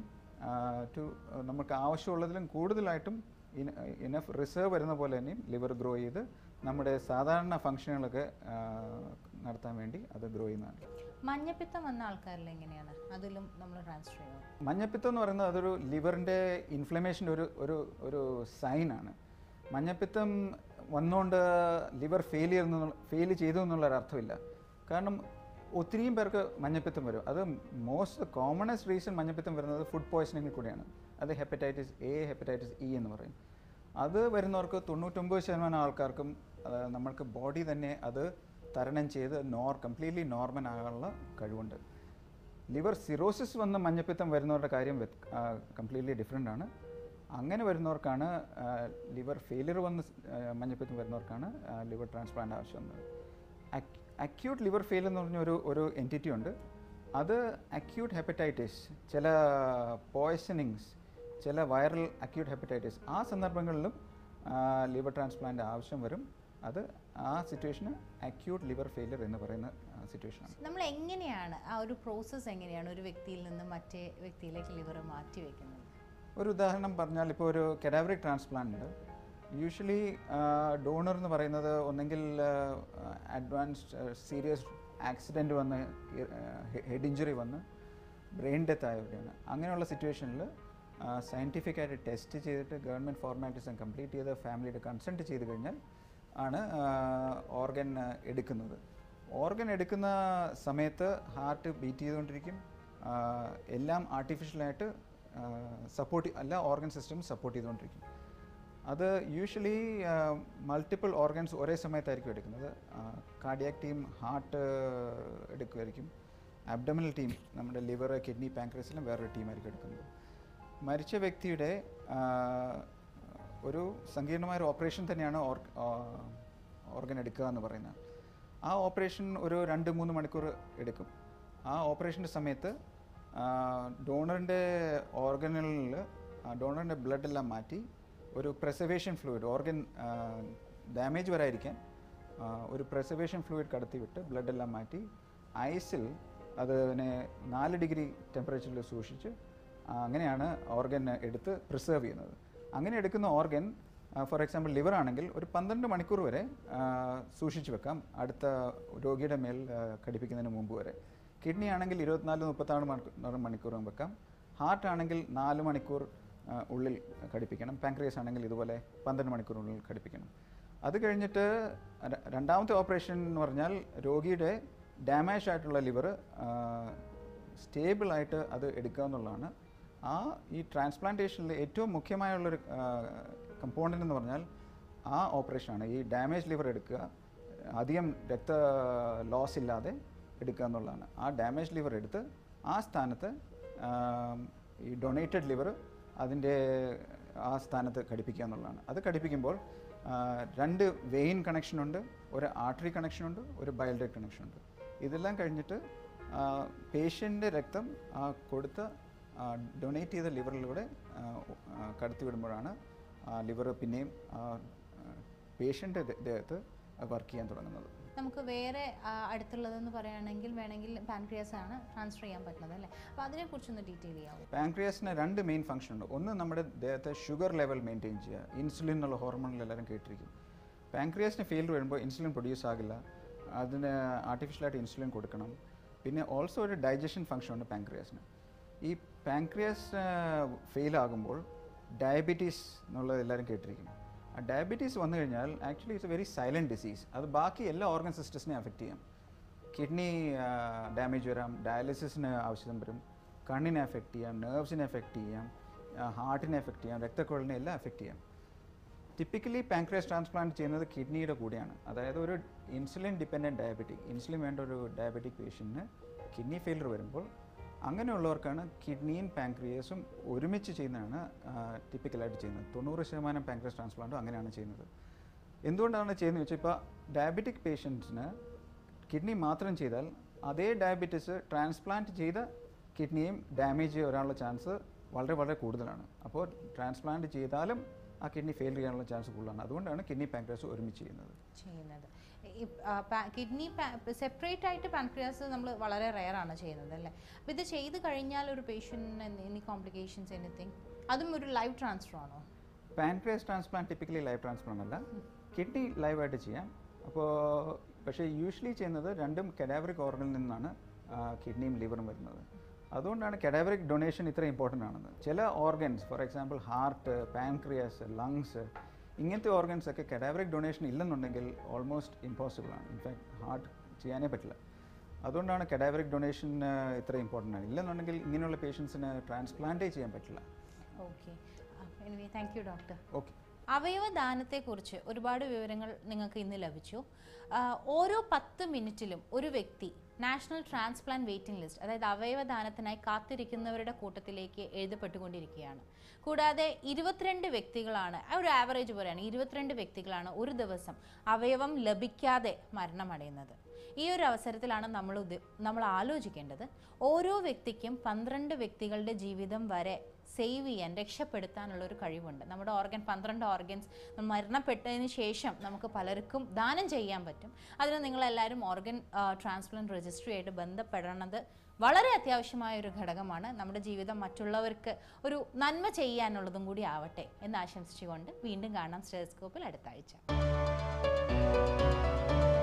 Speaker 4: ടു നമുക്ക് ആവശ്യമുള്ളതിലും കൂടുതലായിട്ടും ഇനഫ് റിസർവ് വരുന്ന പോലെ തന്നെയും ലിവർ ഗ്രോ ചെയ്ത് നമ്മുടെ സാധാരണ ഫങ്ഷനുകളൊക്കെ ആ, നടത്താൻ വേണ്ടി അത് ഗ്രോ ചെയ്യുന്നതാണ്
Speaker 1: മഞ്ഞപ്പിത്തം വന്ന ആൾക്കാരിൽ എങ്ങനെയാണ് അതിലും നമ്മൾ ട്രാൻസ്ഫർ ചെയ്യുമോ
Speaker 4: മഞ്ഞപ്പിത്തം എന്ന് പറയുന്നത് അതൊരു ലിവറിൻ്റെ ഇൻഫ്ലമേഷൻ്റെ ഒരു ഒരു ഒരു സൈനാണ് മഞ്ഞപ്പിത്തം വന്നുകൊണ്ട് ലിവർ ഫെയിൽ ചെയ്യുന്ന ഫെയിൽ ചെയ്തു എന്നുള്ളൊരു അർത്ഥമില്ല കാരണം ഒത്തിരിയും പേർക്ക് മഞ്ഞപ്പിത്തം വരും അത് മോസ്റ്റ് കോമണസ്റ്റ് റീസൺ മഞ്ഞപ്പിത്തം വരുന്നത് ഫുഡ് പോയ്സണിങ്ങിൽ കൂടെയാണ് അത് ഹെപ്പറ്റൈറ്റിസ് എ ഹെപ്പറ്റൈറ്റിസ് ഇ എന്ന് പറയും അത് വരുന്നവർക്ക് തൊണ്ണൂറ്റൊമ്പത് ശതമാനം ആൾക്കാർക്കും ആ, നമ്മൾക്ക് ബോഡി തന്നെ അത് തരണം ചെയ്ത് നോർ കംപ്ലീറ്റ്ലി നോർമൽ ആകാനുള്ള കഴിവുണ്ട് ലിവർ സിറോസിസ് വന്ന് മഞ്ഞപ്പിത്തം വരുന്നവരുടെ കാര്യം കംപ്ലീറ്റ്ലി ഡിഫറെൻ്റ് ആണ് അങ്ങനെ വരുന്നവർക്കാണ് ലിവർ ഫെയിലിയർ വന്ന് സ്- ആ, മഞ്ഞപ്പിത്തം വരുന്നവർക്കാണ് ലിവർ ട്രാൻസ്പ്ലാന്റ് ആവശ്യം വന്നത് അക്യൂട്ട് ലിവർ ഫെയിലിയർ എന്ന് പറഞ്ഞ ഒരു ഒരു എൻറ്റിറ്റി ഉണ്ട് അത് അക്യൂട്ട് ഹെപ്പറ്റൈറ്റിസ് ചില പോയ്സണിങ്സ് ചില വൈറൽ അക്യൂട്ട് ഹെപ്പറ്റൈറ്റിസ് ആ സന്ദർഭങ്ങളിലും ലിവർ ട്രാൻസ്പ്ലാന്റ് ആവശ്യം വരും അത് ആ സിറ്റുവേഷന് അക്യൂട്ട് ലിവർ ഫെയിലിയർ എന്ന് പറയുന്ന സിറ്റുവേഷനാണ്
Speaker 1: നമ്മൾ എങ്ങനെയാണ് ആ ഒരു പ്രോസസ്സ് എങ്ങനെയാണ് ഒരു വ്യക്തിയിൽ നിന്ന് മറ്റേ വ്യക്തിയിലേക്ക് ലിവർ മാറ്റി വെക്കുന്നത്
Speaker 4: ഒരു ഉദാഹരണം പറഞ്ഞാൽ ഇപ്പോൾ ഒരു കെഡാവറിക് ട്രാൻസ്പ്ലാന്റ് യൂഷ്വലി ഡോണർ എന്ന് പറയുന്നത് ഒന്നെങ്കിൽ അഡ്വാൻസ്ഡ് സീരിയസ് ആക്സിഡൻറ്റ് വന്ന് ഹെഡ് ഇഞ്ചുറി വന്ന് ബ്രെയിൻ ഡെത്ത് ആയവരെയാണ് അങ്ങനെയുള്ള സിറ്റുവേഷനിൽ സയൻറ്റിഫിക് ആയിട്ട് ടെസ്റ്റ് ചെയ്തിട്ട് ഗവൺമെൻറ് ഫോർമാലിറ്റീസും കംപ്ലീറ്റ് ചെയ്ത് ഫാമിലിയുടെ കൺസൾട്ട് ചെയ്ത് കഴിഞ്ഞാൽ ആണ് ഓർഗൻ എടുക്കുന്നത് ഓർഗൻ എടുക്കുന്ന സമയത്ത് ഹാർട്ട് ബീറ്റ് ചെയ്തുകൊണ്ടിരിക്കും ആ, എല്ലാം ആർട്ടിഫിഷ്യലായിട്ട് സപ്പോർട്ട് എല്ലാ ഓർഗൻ സിസ്റ്റം സപ്പോർട്ട് ചെയ്തുകൊണ്ടിരിക്കും അത് യൂഷ്വലി മൾട്ടിപ്പിൾ ഓർഗൻസ് ഒരേ സമയത്തായിരിക്കും എടുക്കുന്നത് കാർഡിയാക് ടീം ഹാർട്ട് എടുക്കുമായിരിക്കും അബ്ഡമിനൽ ടീം നമ്മുടെ ലിവർ കിഡ്നി പാൻക്രസിലും വേറൊരു ടീമായിരിക്കും എടുക്കുന്നത് മരിച്ച വ്യക്തിയുടെ ആ, ഒരു സങ്കീർണമായ ഒരു ഓപ്പറേഷൻ തന്നെയാണ് ഓർഗൻ എടുക്കുക എന്ന് പറയുന്നത് ആ ഓപ്പറേഷൻ ഒരു രണ്ട് മൂന്ന് മണിക്കൂർ എടുക്കും ആ ഓപ്പറേഷൻ്റെ സമയത്ത് ഡോണറിൻ്റെ ഓർഗനുകളിൽ ഡോണറിൻ്റെ ബ്ലഡ് എല്ലാം മാറ്റി ഒരു പ്രെസർവേഷൻ ഫ്ലൂയിഡ് ഓർഗൻ ഡാമേജ് വരാതിരിക്കാൻ ആ, ഒരു പ്രെസർവേഷൻ ഫ്ലൂയിഡ് കടത്തി വിട്ട് ബ്ലഡ് എല്ലാം മാറ്റി ഐസിൽ അതിനെ നാല് ഡിഗ്രി ടെമ്പറേച്ചറിൽ സൂക്ഷിച്ച് ആ, അങ്ങനെയാണ് ഓർഗൻ എടുത്ത് പ്രിസർവ് ചെയ്യുന്നത് അങ്ങനെ എടുക്കുന്ന ഓർഗൻ ഫോർ എക്സാമ്പിൾ ലിവർ ആണെങ്കിൽ ഒരു പന്ത്രണ്ട് മണിക്കൂർ വരെ ആ, സൂക്ഷിച്ച് വെക്കാം അടുത്ത രോഗിയുടെ മേൽ ആ, ഘടിപ്പിക്കുന്നതിന് മുമ്പ് വരെ കിഡ്നി ആണെങ്കിൽ ഇരുപത്തിനാല് മുപ്പത്താറ് മണിക്കൂർ മണിക്കൂറും വെക്കാം ഹാർട്ട് ആണെങ്കിൽ നാല് മണിക്കൂർ ആ, ഉള്ളിൽ ഘടിപ്പിക്കണം പാൻക്രിയസ് ആണെങ്കിൽ ഇതുപോലെ പന്ത്രണ്ട് മണിക്കൂറിനുള്ളിൽ ഘടിപ്പിക്കണം അത് കഴിഞ്ഞിട്ട് ര- രണ്ടാമത്തെ ഓപ്പറേഷൻ എന്ന് പറഞ്ഞാൽ രോഗിയുടെ ഡാമേജ് ആയിട്ടുള്ള ലിവർ സ്റ്റേബിളായിട്ട് അത് എടുക്കുക എന്നുള്ളതാണ് ആ ഈ ട്രാൻസ്പ്ലാന്റേഷനിൽ ഏറ്റവും മുഖ്യമായുള്ളൊരു കമ്പോണൻ്റ് എന്ന് പറഞ്ഞാൽ ആ ഓപ്പറേഷനാണ് ഈ ഡാമേജ് ലിവർ എടുക്കുക അധികം രക്ത ലോസ് ഇല്ലാതെ എടുക്കുക എന്നുള്ളതാണ് ആ ഡാമേജ് ലിവർ എടുത്ത് ആ സ്ഥാനത്ത് ആം, ഈ ഡൊണേറ്റഡ് ലിവർ അതിൻ്റെ ആ സ്ഥാനത്ത് ഘടിപ്പിക്കുക എന്നുള്ളതാണ് അത് ഘടിപ്പിക്കുമ്പോൾ ആ, രണ്ട് വെയിൻ കണക്ഷനുണ്ട് ഒരു ആർട്ടറി കണക്ഷനുണ്ട് ഒരു ബയൽഡേറ്റ് കണക്ഷനുണ്ട് ഇതെല്ലാം കഴിഞ്ഞിട്ട് പേഷ്യൻ്റെ രക്തം ആ കൊടുത്ത ഡൊണേറ്റ് ചെയ്ത ലിവറിലൂടെ കടത്തി വിടുമ്പോഴാണ് ആ ലിവർ പിന്നെയും പേഷ്യൻ്റെ ദേഹത്ത് വർക്ക് ചെയ്യാൻ തുടങ്ങുന്നത്
Speaker 1: നമുക്ക് വേറെ ആ, അടുത്തുള്ളതെന്ന് പറയുകയാണെങ്കിൽ വേണമെങ്കിൽ പാൻക്രിയാസ് ആണ് ട്രാൻസ്ഫർ ചെയ്യാൻ പറ്റുന്നത് അല്ലേ അപ്പോൾ അതിനെക്കുറിച്ചൊന്ന് ഡീറ്റെയിൽ ചെയ്യാമോ
Speaker 4: പാൻക്രിയാസിന് രണ്ട് മെയിൻ ഫംഗ്ഷൻ ഉണ്ട് ഒന്ന് നമ്മുടെ ദേഹത്തെ ഷുഗർ ലെവൽ മെയിൻറ്റെയിൻ ചെയ്യുക ഇൻസുലിൻ എന്നുള്ള ഹോർമോണിൽ എല്ലാവരും കേട്ടിരിക്കും പാൻക്രിയാസിന് ഫെയിൽഡ് വരുമ്പോൾ ഇൻസുലിൻ പ്രൊഡ്യൂസ് ആകില്ല അതിന് ആർട്ടിഫിഷ്യലായിട്ട് ഇൻസുലിൻ കൊടുക്കണം പിന്നെ ഓൾസോ ഒരു ഡൈജഷൻ ഫംഗ്ഷൻ ഉണ്ട് പാൻക്രിയാസിന് ഈ പാൻക്രിയാസ് ഫെയിൽ ആകുമ്പോൾ ഡയബറ്റീസ് എന്നുള്ളത് എല്ലാവരും കേട്ടിരിക്കും ആ ഡയബറ്റീസ് വന്നു കഴിഞ്ഞാൽ actually it's a very silent disease അത് ബാക്കി എല്ലാ ഓർഗൻ സിസ്റ്റത്തിനെ അഫക്റ്റ് ചെയ്യാം കിഡ്നി ഡാമേജ് വരാം ഡയാലിസിസിന് ആവശ്യം വരും കണ്ണിനെ എഫക്റ്റ് ചെയ്യാം നെർവ്സിനെ എഫക്റ്റ് ചെയ്യാം ഹാർട്ടിനെ എഫക്റ്റ് ചെയ്യാം രക്തക്കുഴലിനെ എല്ലാം എഫക്റ്റ് ചെയ്യാം ടിപ്പിക്കലി പാൻക്രിയാസ് ട്രാൻസ്പ്ലാന്റ് ചെയ്യുന്നത് കിഡ്നിയുടെ കൂടെയാണ് അതായത് ഒരു ഇൻസുലിൻ ഡിപ്പെൻഡൻറ്റ് ഡയബറ്റിക് ഇൻസുലിൻ വേണ്ട ഒരു ഡയബറ്റിക് പേഷ്യൻറ്റിന് കിഡ്നി ഫെയിലർ വരുമ്പോൾ അങ്ങനെയുള്ളവർക്കാണ് കിഡ്നിയും പാൻക്രിയസും ഒരുമിച്ച് ചെയ്യുന്നതാണ് ടിപ്പിക്കലായിട്ട് ചെയ്യുന്നത് തൊണ്ണൂറ് ശതമാനം പാൻക്രിയസ് ട്രാൻസ്പ്ലാന്റും അങ്ങനെയാണ് ചെയ്യുന്നത് എന്തുകൊണ്ടാണ് ചെയ്യുന്നത് വെച്ചാൽ ഇപ്പോൾ ഡയബറ്റിക് പേഷ്യൻസിന് കിഡ്നി മാത്രം ചെയ്താൽ അതേ ഡയബറ്റിസ് ട്രാൻസ്പ്ലാന്റ് ചെയ്ത കിഡ്നിയും ഡാമേജ് വരാനുള്ള ചാൻസ് വളരെ വളരെ കൂടുതലാണ് അപ്പോൾ ട്രാൻസ്പ്ലാന്റ് ചെയ്താലും ആ കിഡ്നി ഫെയിൽ ചെയ്യാനുള്ള ചാൻസ് കൂടുതലാണ് അതുകൊണ്ടാണ് കിഡ്നി പാൻക്രിയാസ് ഒരുമിച്ച് ചെയ്യുന്നത്
Speaker 1: ചെയ്യുന്നത് കിഡ്നി സെപ്പറേറ്റ് ആയിട്ട് പാൻക്രിയാസ് നമ്മൾ വളരെ റെയർ ആണ് ചെയ്യുന്നത് അല്ലേ അപ്പോൾ ഇത് ചെയ്ത് കഴിഞ്ഞാൽ ഒരു പേഷ്യൻറ്റിന് എനി കോംപ്ലിക്കേഷൻസ് എനിത്തിങ് അതും ഒരു ലൈവ് ട്രാൻസ്ഫർ ആണോ
Speaker 4: pancreas transplant typically live transplant അല്ല കിഡ്നി ലൈവായിട്ട് ചെയ്യാം അപ്പോൾ പക്ഷേ യൂഷ്വലി ചെയ്യുന്നത് രണ്ടും കെഡാവറിക് ഓർഗനിൽ നിന്നാണ് കിഡ്നിയും ലിവറും വരുന്നത് അതുകൊണ്ടാണ് കെഡാവറിക് ഡൊണേഷൻ ഇത്ര ഇമ്പോർട്ടൻ്റ് ആണെന്ന് ചില organs for example heart pancreas lungs ഇങ്ങനത്തെ ഓർഗൻസ് ഒക്കെ കെഡാവറിക് ഡൊണേഷൻ ഇല്ലെന്നുണ്ടെങ്കിൽ ഓൾമോസ്റ്റ് ഇമ്പോസിബിൾ ആണ് ഇൻഫാക്ട് ഹാർട്ട് ചെയ്യാനേ പറ്റില്ല അതുകൊണ്ടാണ് കെഡാവറിക് ഡൊണേഷൻ ഇത്ര ഇമ്പോർട്ടൻ്റ് ആണ് ഇല്ലെന്നുണ്ടെങ്കിൽ ഇങ്ങനെയുള്ള പേഷ്യൻസിന് ട്രാൻസ്പ്ലാന്റേ ചെയ്യാൻ പറ്റില്ല
Speaker 1: okay anyway thank you doctor
Speaker 4: okay
Speaker 1: അവയവദാനത്തെക്കുറിച്ച് ഒരുപാട് വിവരങ്ങൾ നിങ്ങൾക്ക് ഇന്ന് ലഭിച്ചു ആ, ഓരോ പത്ത് മിനിറ്റിലും ഒരു വ്യക്തി നാഷണൽ ട്രാൻസ്പ്ലാന്റ് വെയിറ്റിംഗ് ലിസ്റ്റ് അതായത് അവയവദാനത്തിനായി കാത്തിരിക്കുന്നവരുടെ കൂട്ടത്തിലേക്ക് എഴുതപ്പെട്ടുകൊണ്ടിരിക്കുകയാണ് കൂടാതെ ഇരുപത്തിരണ്ട് വ്യക്തികളാണ് ആ ഒരു ആവറേജ് പോലെയാണ് ഇരുപത്തിരണ്ട് വ്യക്തികളാണ് ഒരു ദിവസം അവയവം ലഭിക്കാതെ മരണമടയുന്നത് ഈ ഒരു അവസരത്തിലാണ് നമ്മൾ ഉദ്ദേ- നമ്മൾ ആലോചിക്കേണ്ടത് ഓരോ വ്യക്തിക്കും പന്ത്രണ്ട് വ്യക്തികളുടെ ജീവിതം വരെ സേവ് ചെയ്യാൻ രക്ഷപ്പെടുത്താനുള്ള ഒരു കഴിവുണ്ട് നമ്മുടെ ഓർഗൻ പന്ത്രണ്ട് ഓർഗൻസ് മരണപ്പെട്ടതിന് ശേഷം നമുക്ക് പലർക്കും ദാനം ചെയ്യാൻ പറ്റും അതിന് നിങ്ങളെല്ലാവരും ഓർഗൻ ട്രാൻസ്പ്ലാന്റ് രജിസ്ട്രിയായിട്ട് ബന്ധപ്പെടണത് വളരെ അത്യാവശ്യമായ ഒരു ഘടകമാണ് നമ്മുടെ ജീവിതം മറ്റുള്ളവർക്ക് ഒരു നന്മ ചെയ്യാനുള്ളതും കൂടി ആവട്ടെ എന്ന് ആശംസിച്ചുകൊണ്ട് വീണ്ടും കാണാം സ്റ്റെസ്കോപ്പിൽ അടുത്ത ആഴ്ച